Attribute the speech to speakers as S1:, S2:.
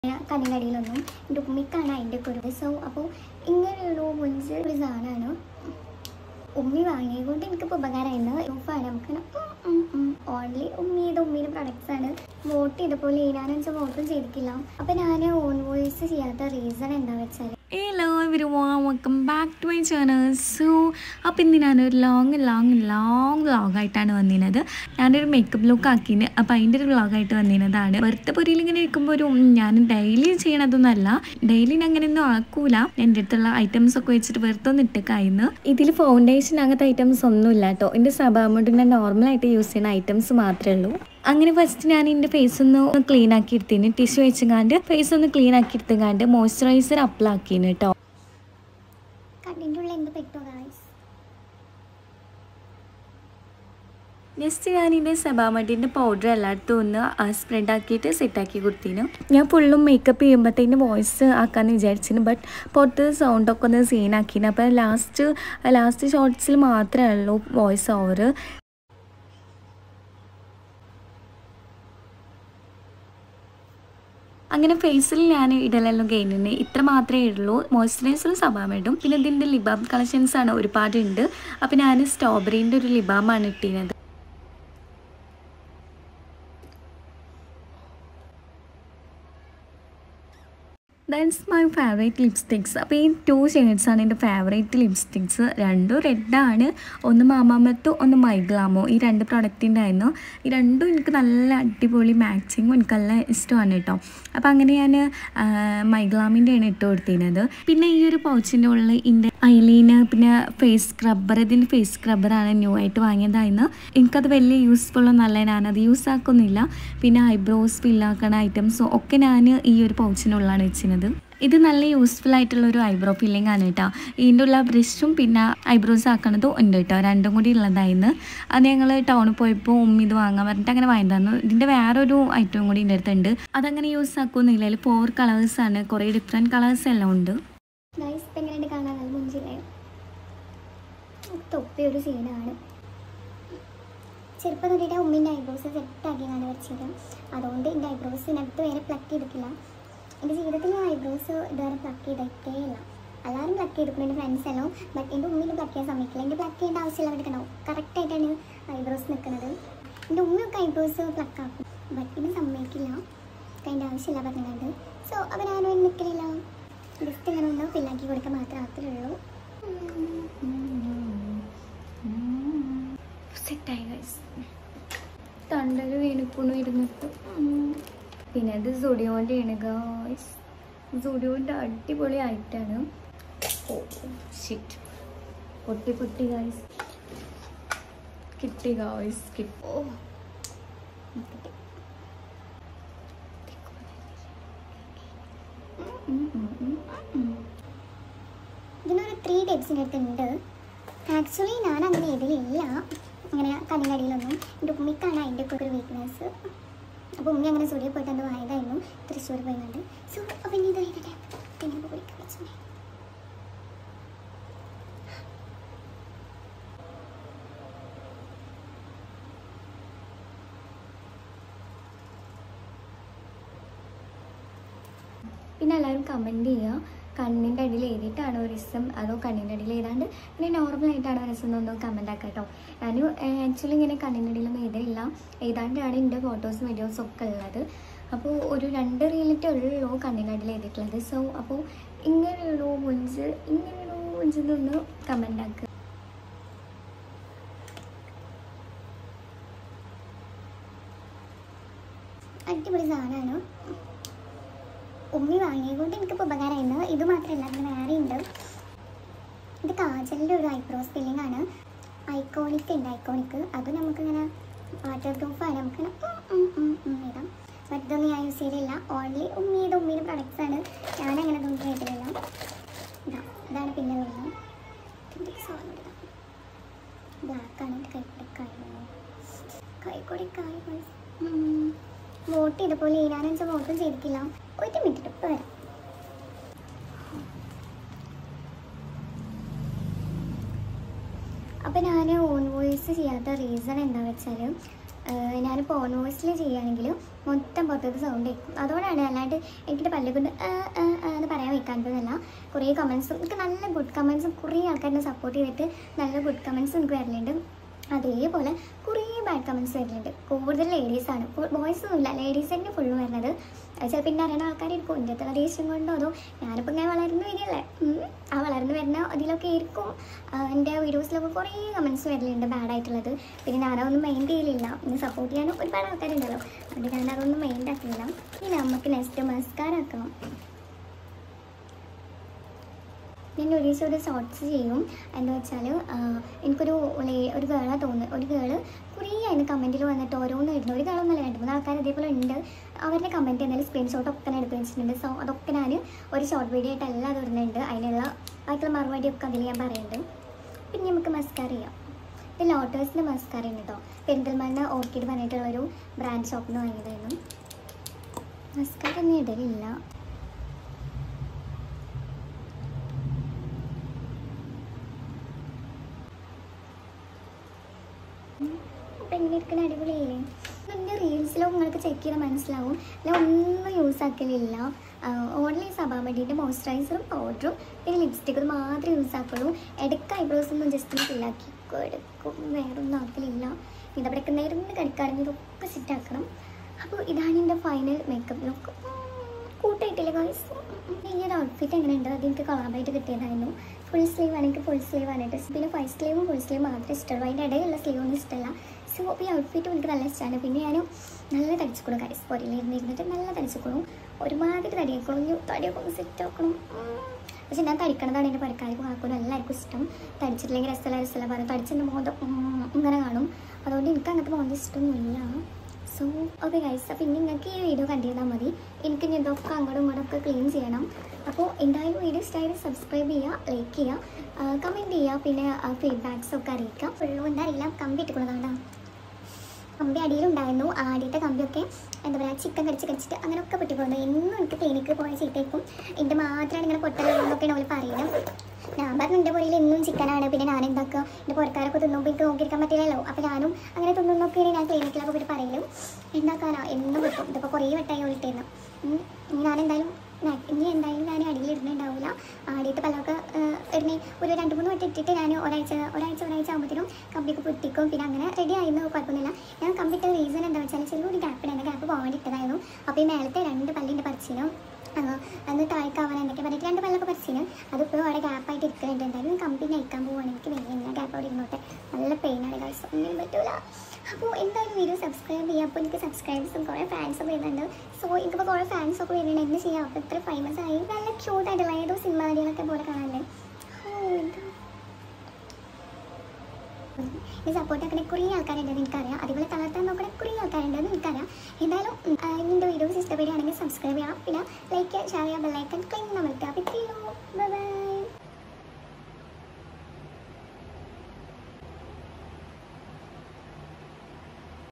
S1: കണ്ണിനടിയിലൊന്നും എൻ്റെ ഉമ്മിക്കാണ് അതിൻ്റെ കുറവ് സോ അപ്പോൾ ഇങ്ങനെയുള്ള മുഞ്ച് ഒരു സാധനമാണ് ഉമ്മി വാങ്ങിയതുകൊണ്ട് എനിക്കിപ്പോൾ ഉപകാരമായിരുന്നു യൂഫാണ് നമുക്ക് ഓൺലി ഉമ്മിയുടെ ഉമ്മിയുടെ പ്രൊഡക്ട്സ് ആണ് വോട്ട് ചെയ്തപ്പോൾ ഞാനും വെച്ചാൽ വോട്ടും ചെയ്തിട്ടില്ല അപ്പോൾ ഞാൻ ഓൺ വോയിസ് ചെയ്യാത്ത റീസൺ എന്താ വെച്ചാൽ
S2: hello every welcome back to my channel so അപ്പോൾ ഇന്ന് ഞാനൊരു ലോങ് ലോങ് ലോങ് വ്ളോഗായിട്ടാണ് വന്നിരുന്നത് ഞാനൊരു മേക്കപ്പ് ലുക്ക് ആക്കിന് അപ്പോൾ അതിൻ്റെ ഒരു വ്ളോഗായിട്ട് വന്നിരുന്നതാണ് വെറുതെ പൊരിയിൽ ഇങ്ങനെ ഇരിക്കുമ്പോൾ ഒരു ഉം, ഞാൻ ഡെയിലി ചെയ്യണതൊന്നുമല്ല ഡെയിലി ഞാൻ അങ്ങനെയൊന്നും ആക്കൂല എൻ്റെ അടുത്തുള്ള ഐറ്റംസ് ഒക്കെ വെച്ചിട്ട് വെറുതെ ഒന്ന് ഇട്ടേക്കായിന്ന് ഇതിൽ ഫൗണ്ടേഷൻ അങ്ങനത്തെ ഐറ്റംസ് ഒന്നുമില്ല കേട്ടോ എൻ്റെ സഭാമുണ്ട് ഞാൻ നോർമലായിട്ട് യൂസ് ചെയ്യുന്ന ഐറ്റംസ് മാത്രമേ ഉള്ളൂ അങ്ങനെ ഫസ്റ്റ് ഞാൻ എൻ്റെ ഫേസ് ഒന്ന് ക്ലീൻ ആക്കി എടുത്തിന് ടിഷ്യൂ വെച്ചുകാണ്ട് ഫേസ് ഒന്ന് ക്ലീൻ ആക്കി എടുത്തുകാണ്ട് മോയ്സ്ചറൈസർ അപ്ലൈ ആക്കിന് കേട്ടോ
S1: കണ്ണിൻ്റെ ഉള്ളിൽ എന്ത് പെട്ടോ ഗായ്സ്
S2: നെക്സ്റ്റ് ഞാൻ ഇതിൻ്റെ സെബാമഡിൻ്റെ പൗഡർ എല്ലായിടത്തും ഒന്ന് സ്പ്രെഡ് ആക്കിയിട്ട് സെറ്റാക്കി കൊടുത്തിന് ഞാൻ ഫുള്ളും മേക്കപ്പ് ചെയ്യുമ്പോഴത്തേന് വോയിസ് ആക്കാമെന്ന് വിചാരിച്ചിന് ബട്ട് പുറത്ത് സൗണ്ടൊക്കെ ഒന്ന് സീൻ ആക്കിന് അപ്പോൾ ലാസ്റ്റ് ലാസ്റ്റ് ഷോർട്സിൽ മാത്രമേ ഉള്ളൂ വോയിസ് ഓവർ അങ്ങനെ ഫേസിൽ ഞാൻ ഇടലെല്ലാം കഴിഞ്ഞിന് ഇത്ര മാത്രമേ ഉള്ളൂ മോയ്സ്ചറൈസറും സബാം ഇടും പിന്നെ ഇതിൻ്റെ ലിബാം കളക്ഷൻസ് ആണ് ഒരുപാടുണ്ട് അപ്പോൾ ഞാൻ സ്ട്രോബെറീൻ്റെ ഒരു ലിബാമാണ് ഇട്ടിരുന്നത് ദാറ്റ്സ് മൈ ഫേവറേറ്റ് ലിപ്സ്റ്റിക്സ് അപ്പോൾ ഈ ടു ഷെയ്ഡ്സ് ആണ് എൻ്റെ ഫേവറേറ്റ് ലിപ്സ്റ്റിക്സ് രണ്ടും റെഡാണ് ഒന്ന് മാമാമത്തും ഒന്ന് മൈഗ്ലാമോ ഈ രണ്ട് പ്രൊഡക്റ്റിൻ്റെ ആയിരുന്നു ഈ രണ്ടും എനിക്ക് നല്ല അടിപൊളി മാച്ചിങ്ങും എനിക്ക് നല്ല ഇഷ്ടമാണ് കേട്ടോ അപ്പോൾ അങ്ങനെ ഞാൻ മൈഗ്ലാമിൻ്റെ ആണ് ഇട്ട് കൊടുത്തിരുന്നത് പിന്നെ ഈ ഒരു പൗച്ചിൻ്റെ ഉള്ളിൽ എൻ്റെ ഐലീന് പിന്നെ ഫേസ് സ്ക്രബ്ബർ ഇതിൻ്റെ ഫേസ് സ്ക്രബ്ബറാണ് ന്യൂ ആയിട്ട് വാങ്ങിയതായിരുന്നു എനിക്കത് വലിയ യൂസ്ഫുൾ ഒന്നല്ല ഞാനത് യൂസ് ആക്കുന്നില്ല പിന്നെ ഐബ്രോസ് ഫില്ലാക്കണ ഐറ്റംസും ഒക്കെ ഞാൻ ഈ ഒരു പൗച്ചിനുള്ളിലാണ് വെച്ചിരുന്നത് ഇത് നല്ല യൂസ്ഫുൾ ആയിട്ടുള്ള ഒരു ഐബ്രോ ഫില്ലിംഗ് ആണ് കേട്ടോ ഇതിൻ്റെ ഉള്ള ബ്രഷും പിന്നെ ഐബ്രോസ് ആക്കണതും ഉണ്ട് കേട്ടോ രണ്ടും കൂടി ഉള്ളതായിരുന്നു അത് ഞങ്ങൾ ടൗണിൽ പോയപ്പോൾ ഉമ്മ ഇത് വാങ്ങാൻ പറഞ്ഞിട്ട് അങ്ങനെ വാങ്ങി തന്നു ഇതിൻ്റെ വേറൊരു ഐറ്റവും കൂടി എൻ്റെ അടുത്തുണ്ട് അതങ്ങനെ യൂസ് ആക്കുന്നില്ല അതിൽ ഫോർ കളേഴ്സാണ് കുറേ ഡിഫറെൻറ്റ് കളേഴ്സ് എല്ലാം ഉണ്ട്
S1: ഗായ്സ് ഇപ്പം എങ്ങനെയുണ്ട് കാണാൻ നല്ല മുഞ്ചില്ലേ തൊപ്പി ഒരു സീനാണ് ചെറുപ്പം തൊട്ടിട്ട് ഉമ്മിൻ്റെ ഐബ്രോസ് സെറ്റാക്കിയാണ് വരച്ചത് അതുകൊണ്ട് എൻ്റെ ഐബ്രോസിനകത്ത് വേറെ പ്ലക്ക് ചെയ്തിട്ടില്ല എൻ്റെ ജീവിതത്തിൽ ഞാൻ ഐബ്രോസ് ഇതുവരെ പ്ലക്ക് ചെയ്തിട്ടേ ഇല്ല എല്ലാവരും പ്ലക്ക് ചെയ്തിട്ടുണ്ട് എൻ്റെ ഫ്രണ്ട്സ് എല്ലാം ബട്ട് എൻ്റെ ഉമ്മിന് പ്ലക്ക് ചെയ്യാൻ സമ്മതിക്കില്ല എൻ്റെ പ്ലക്ക് ചെയ്യേണ്ട ആവശ്യമില്ല അവിടെ കണ്ടോ കറക്റ്റായിട്ടാണ് ഐബ്രോസ് നിൽക്കുന്നത് എൻ്റെ ഉമ്മയൊക്കെ ഐബ്രോസ് പ്ലക്ക് ആക്കും ബട്ട് ഇത് സമ്മതിക്കില്ല അതിൻ്റെ ആവശ്യമില്ല പറഞ്ഞുകൊണ്ട് സോ അപ്പോൾ ഞാനും നിൽക്കലില്ല ജസ്റ്റ് ഇങ്ങനെ ഒന്ന് ഫില്ലാക്കി കൊടുക്കാൻ മാത്രമേ അത്രയുള്ളൂ
S2: സെറ്റായി ഗൈസ് തണ്ടല് വീണിപ്പോണു ഇരുന്നിട്ട് ഉം. പിന്നെ ഇത് സുഡിയോൻ്റെ ആണ് ഗായ്സ് സുഡിയോൻ്റെ അടിപൊളി ആയിട്ടാണ് ഓ ഷിറ്റ് പൊട്ടി പൊട്ടി ഗായ്സ് കിട്ടി ഗായ്സ് കിട്ടി ഓ കിട്ടി. ഉം, ഉം, ഉം, ഉം.
S1: ഇതിനൊരു ത്രീ ടിപ്സിൻ്റെ അടുത്ത് ഉണ്ട് ആക്ച്വലി ഞാൻ അങ്ങനെ ഇതിലില്ല അങ്ങനെ കണ്ണിനടിയിലൊന്നും എൻ്റെ ഉമ്മിക്കാണ് അതിൻ്റെ ഒക്കെ ഒരു വീക്ക്നെസ് അപ്പോൾ ഉമ്മി അങ്ങനെ സ്റ്റുഡിയോ പോയിട്ട് അത് വായതായിരുന്നു തൃശ്ശൂർ പോയിട്ടുണ്ട് സോ അപ്പം ഇനി ഇത് കഴിഞ്ഞിട്ട് പിന്നെ നമുക്ക് കുടിക്കാൻ വെച്ചു
S2: പിന്നെ എല്ലാവരും കമൻറ്റ് ചെയ്യുക കണ്ണിൻ്റെ അടിയിൽ എഴുതിയിട്ടാണോ രസം അതോ കണ്ണിൻ്റെ അടിയിൽ എഴുതാണ്ട് പിന്നെ നോർമലായിട്ടാണോ രസം എന്നൊന്നും കമൻ്റ് ആക്കാം കേട്ടോ ഞാൻ ആക്ച്വലി ഇങ്ങനെ കണ്ണിൻ്റെ അടിയിലൊന്നും എഴുതില്ല എഴുതാണ്ടാണ് എൻ്റെ ഫോട്ടോസും വീഡിയോസും ഒക്കെ ഉള്ളത് അപ്പോൾ ഒരു രണ്ട് റീലിറ്റേ ഉള്ളൂ കണ്ണിൻ്റെ അടിയിൽ എഴുതിയിട്ടുള്ളത് സോ അപ്പോൾ ഇങ്ങനെയുള്ളൂ മുഞ്ച് ഇങ്ങനെയുള്ളൂ മുഞ്ചെന്നൊന്ന് കമൻ്റ് ആക്കുക
S1: അടിപൊളി സാധനമാണ് ഉമ്മി വാങ്ങിയതുകൊണ്ട് എനിക്കിപ്പോൾ ഉപകാരമായിരുന്നു ഇത് മാത്രമല്ല അതിന് വേറെ ഉണ്ട് ഇത് കാജലിൻ്റെ ഒരു ഐബ്രോസ് ഫില്ലിംഗ് ആണ് ഐക്കോണിക് ഉണ്ട് ഐക്കോണിക് അത് നമുക്കിങ്ങനെ വാട്ടർ പ്രൂഫാണ് നമുക്ക് ഇടാം ബട്ട് ഇതൊന്നും ഞാൻ യൂസ് ചെയ്തില്ല ഓൺലി ഉമ്മിയുടെ ഉമ്മിയുടെ പ്രൊഡക്ട്സ് ആണ് ഞാൻ അങ്ങനെ ഒന്നും ചെയ്തിട്ടില്ല ഇതാ ഇതാണ് പിന്നെ വരുന്നത് ബ്ലാക്കാണ് കൈക്കൊടിക്കായ കൈക്കൊടിക്കായ വോട്ട് ചെയ്തപ്പോൾ ഞാനും വെച്ചാൽ വോട്ടും ചെയ്തിട്ടില്ല ഒരു മിനിറ്റ് ഇപ്പോൾ വരാം അപ്പോൾ ഞാൻ ഓൺ വോയിസ് ചെയ്യാത്ത റീസൺ എന്താ വെച്ചാൽ ഞാൻ ഫോൺ വോയിസിൽ ചെയ്യുകയാണെങ്കിൽ മൊത്തം പുറത്തത്തെ സൗണ്ട് കേൾക്കും അതുകൊണ്ടാണ് അല്ലാണ്ട് എനിക്കിൻ്റെ പല്ല് കൊണ്ട് ആ, ആ, ആ എന്ന് പറയാൻ വെക്കാണ്ടതല്ല കുറേ കമൻസും എനിക്ക് നല്ല ഗുഡ് കമൻസും കുറേ ആൾക്കാരെ സപ്പോർട്ട് ചെയ്തിട്ട് നല്ല ഗുഡ് കമൻസും എനിക്ക് വരലുണ്ട് അതേപോലെ കുറേ ബാഡ് കമൻസ് വരുന്നുണ്ട് കൂടുതൽ ലേഡീസാണ് ബോയ്സ് ഒന്നുമില്ല ലേഡീസ് തന്നെ ഫുള്ള് വരുന്നത് അത് ചിലപ്പോൾ പിന്നെ അറിയുന്ന ആൾക്കാരിരിക്കും എൻ്റെ അത്ര ദേഷ്യം കൊണ്ടോ അതോ ഞാനിപ്പോൾ ഇങ്ങനെ വളർന്നു വരികയല്ലേ ഉം. ആ വളർന്നു വരുന്ന അതിലൊക്കെ ആയിരിക്കും ആ, എൻ്റെ വീഡിയോസിലൊക്കെ കുറേ കമൻസ് വരലുണ്ട് ബാഡായിട്ടുള്ളത് പിന്നെ ഞാനതൊന്നും മൈൻഡ് ചെയ്യലില്ല ഇനി സപ്പോർട്ട് ചെയ്യാൻ ഒരുപാട് ആൾക്കാരുണ്ടല്ലോ അതുകൊണ്ട് ഞാൻ അതൊന്നും മൈൻഡ് ആക്കില്ല ഇനി നമുക്ക് നെക്സ്റ്റ് മസ്കാരാക്കാം ഞാൻ ഒരു ദിവസം ഒരു ഷോർട്സ് ചെയ്യും എന്താ വെച്ചാൽ എനിക്കൊരു ലേ- ഒരു ഗേളാ തോന്നുന്നത് ഒരു ഗേള് കുറേ അതിന് കമൻറ്റിൽ വന്നിട്ട് ഓരോന്ന് ഇടുന്നു ഒരു ഗേളൊന്നല്ല രണ്ട് മൂന്ന് ആൾക്കാർ അതേപോലെ ഉണ്ട് അവരുടെ കമൻറ്റ് എന്തായാലും സ്ക്രീൻഷോട്ട് ഒക്കെ ഞാൻ എടുത്ത് വെച്ചിട്ടുണ്ട് സോ അതൊക്കെ ഞാൻ ഒരു ഷോർട്ട് വീഡിയോ ആയിട്ട് എല്ലാം ഇടുന്നുണ്ട് അതിനുള്ള ബാക്കിയുള്ള മറുപടി ഒക്കെ അതിൽ ഞാൻ പറയുന്നുണ്ട് പിന്നെ നമുക്ക് മസ്കാർ ചെയ്യാം ഇത് ലോട്ടേഴ്സിൻ്റെ മസ്കാരയാണ് കേട്ടോ പെരിന്തൽമണ്ണ ഓർക്കിഡ് പറഞ്ഞിട്ടുള്ളൊരു ബ്രാൻഡ് ഷോപ്പിൽ നിന്ന് വാങ്ങിയതായിരുന്നു മസ്കാര ഒന്നും ഇടലില്ല അപ്പം എങ്ങനെ ഇരിക്കുന്ന അടിപൊളിയില്ലേ എൻ്റെ റീൽസിലോ നിങ്ങൾക്ക് ചെക്ക് ചെയ്താൽ മനസ്സിലാവും ഞാൻ ഒന്നും യൂസ് ആക്കലില്ല ഓൺലി സബാമഡിൻ്റെ മോയ്സ്ചറൈസറും പൗഡറും പിന്നെ ലിപ്സ്റ്റിക്കും മാത്രമേ യൂസ് ആക്കുള്ളൂ ഇടയ്ക്ക് ഐബ്രോസ് ഒന്നും ജസ്റ്റ് ഒന്ന് ഫില്ലാക്കി എടുക്കും വേറെ ഒന്നും ആക്കലില്ല ഇതവിടെയൊക്കെ നേരിട്ട് കടിക്കാണെങ്കിൽ ഇതൊക്കെ സെറ്റ് ആക്കണം അപ്പോൾ ഇതാണ് എൻ്റെ ഫൈനൽ മേക്കപ്പ് ലുക്ക് കൂട്ടായിട്ടില്ല ഗൈസ് ഈ ഒരു ഔട്ട്ഫിറ്റ് എങ്ങനെയുണ്ട് അത് എനിക്ക് കളറായിട്ട് കിട്ടിയതായിരുന്നു ഫുൾ സ്ലീവ് ആണെങ്കിൽ ഫുൾ സ്ലീവ് ആണിട്ട് പിന്നെ ഫൈവ് സ്ലീവും ഫുൾ സ്ലീവ് മാത്രമേ ഇഷ്ടമുള്ളൂ അതിൻ്റെ ഇടയിലുള്ള സ്ലീവ് ഒന്നും ഇഷ്ടമല്ല സോ ഈ ഔട്ട്ഫിറ്റും എനിക്ക് നല്ല ഇഷ്ടമാണ് പിന്നെ ഞാൻ നല്ല തടിച്ചുകൊള്ളും ഗൈസ് പുറയിലിരുന്ന് ഇരുന്നിട്ട് നല്ല തടിച്ചുകൊള്ളും ഒരുമാതിരി തടിയാക്കണം തടിയൊക്കെ ഒന്ന് സെറ്റ് ആക്കണം ഉം. പക്ഷെ ഞാൻ തടിക്കണതാണ് എൻ്റെ പരക്കാർക്കും ആക്കും എല്ലാവർക്കും ഇഷ്ടം തടിച്ചിട്ടില്ലെങ്കിൽ രസമല്ല രസമല്ല പറയും തടിച്ചെൻ്റെ മോദം ഉം, ഇങ്ങനെ കാണും അതുകൊണ്ട് എനിക്ക് അങ്ങനത്തെ മോദം ഇഷ്ടമൊന്നുമില്ല സോ ഓക്കെ ഗൈസ് അപ്പോൾ ഇനി നിങ്ങൾക്ക് ഈ വീഡിയോ കണ്ടിരുന്നാൽ മതി എനിക്ക് ഇനി ഇതൊക്കെ അങ്ങോട്ടും ഇങ്ങോട്ടും ഒക്കെ ക്ലീൻ ചെയ്യണം അപ്പോൾ എന്തായാലും വീഡിയോ ഇഷ്ടമായാലും സബ്സ്ക്രൈബ് ചെയ്യുക ലൈക്ക് ചെയ്യുക കമൻറ്റ് ചെയ്യുക പിന്നെ ഫീഡ്ബാക്സ് ഒക്കെ അറിയിക്കുക ഫുള്ളും എന്താ അറിയില്ല കമ്പി ഇട്ടുകൊള്ളതാണ്ടാ കമ്പി അടിയിലുണ്ടായിരുന്നു ആ അടിയിലത്തെ കമ്പിയൊക്കെ എന്താ പറയുക ചിക്കൻ കടിച്ച് കടിച്ചിട്ട് അങ്ങനെയൊക്കെ പൊട്ടിപ്പോകുന്നു എന്നും എനിക്ക് ക്ലിനിക്ക് പോയ ചീത്തേക്കും എൻ്റെ മാത്രമാണ് ഇങ്ങനെ പൊട്ടലുള്ളതൊക്കെയാണ് അവർ പറയുന്നത് ഞാൻ പറഞ്ഞു എൻ്റെ പുറയിൽ എന്നും ചിക്കനാണ് പിന്നെ ഞാൻ എന്താക്കുക എൻ്റെ പുറക്കാരൊക്കെ തിന്നുമ്പോൾ എനിക്ക് നോക്കിയിരിക്കാൻ പറ്റില്ലല്ലോ അപ്പോൾ ഞാനും അങ്ങനെ തിന്നുന്നൊക്കെയാണ് ഞാൻ ക്ലിനിക്കിലൊക്കെ പോയിട്ട് പറയലും എന്താക്കാനാ എന്നും കിട്ടും ഇതിപ്പോൾ കുറേ വട്ടായി വിളിട്ടിരുന്നു ഞാൻ എന്തായാലും ഞാൻ- ഇനി എന്തായാലും ഞാൻ അടിയിൽ ഇടുന്നുണ്ടാവില്ല ആടിയിട്ട് പലർക്ക് ഇടുന്ന ഒരു രണ്ട് മൂന്ന് വട്ടം ഇട്ടിട്ട് ഞാൻ ഒരാഴ്ച ഒരാഴ്ച ഒരാഴ്ച ആകുമ്പോഴത്തേനും കമ്പിയൊക്കെ പൊട്ടിക്കും പിന്നെ അങ്ങനെ റെഡി ആയിരുന്നു കുഴപ്പമൊന്നുമില്ല ഞാൻ കമ്പിട്ട റീസൺ എന്താ വെച്ചാൽ ചെറിയൊരു ഗ്യാപ്പ് ഉണ്ടായിരുന്നു ഗ്യാപ്പ് പോകാൻ വേണ്ടി ഇട്ടതായിരുന്നു അപ്പോൾ ഈ മേലത്തെ രണ്ട് പല്ലിൻ്റെ പറിച്ചിനും അന്ന് താഴ്ക്കാവാൻ എന്തൊക്കെ പറഞ്ഞിട്ട് രണ്ട് പല്ലൊക്കെ പറിച്ചിന് അതിപ്പോൾ അവിടെ ഗ്യാപ്പായിട്ട് ഇരിക്കുന്നുണ്ട് എന്തായാലും കമ്പി നയിക്കാൻ പോവാണ് എനിക്ക് വേഗം ഗ്യാപ്പ് അവിടെ ഇരുന്നോട്ടെ നല്ല പെയിനാണ് ഗൈസ് ഒന്നിനും പറ്റൂല അപ്പോൾ എന്തായാലും വീഡിയോ സബ്സ്ക്രൈബ് ചെയ്യുക അപ്പോൾ എനിക്ക് സബ്സ്ക്രൈബേഴ്സും കുറേ ഫാൻസും വരുന്നുണ്ട് സോ എനിക്കിപ്പോൾ കുറേ ഫാൻസൊക്കെ വരുന്നുണ്ട് എന്ത് ചെയ്യാം അപ്പോൾ ഇത്ര ഫേമസ് ആയി നല്ല ക്യൂട്ടായിട്ടുള്ള ഏതോ സിനിമ നടികളൊക്കെ പോലെ കാണാനല്ലേ ഓ എന്താ ഈ സപ്പോർട്ട് ആക്കണ കുറേ ആൾക്കാരുണ്ടെന്ന് എനിക്കറിയാം അതേപോലെ തളർത്താൻ നോക്കണ കുറേ ആൾക്കാരുണ്ടെന്ന് എനിക്കറിയാം എന്തായാലും ഉം, ആ, നിൻ്റെ വീഡിയോസ് ഇഷ്ടപ്പെടുകയാണെങ്കിൽ സബ്സ്ക്രൈബ് ചെയ്യാം പിന്നെ ലൈക്ക് ഷെയർ ചെയ്യുക ബെല്ലൈക്കൺ ക്ലിങ് അമർത്തുക അപ്പോൾ ബൈ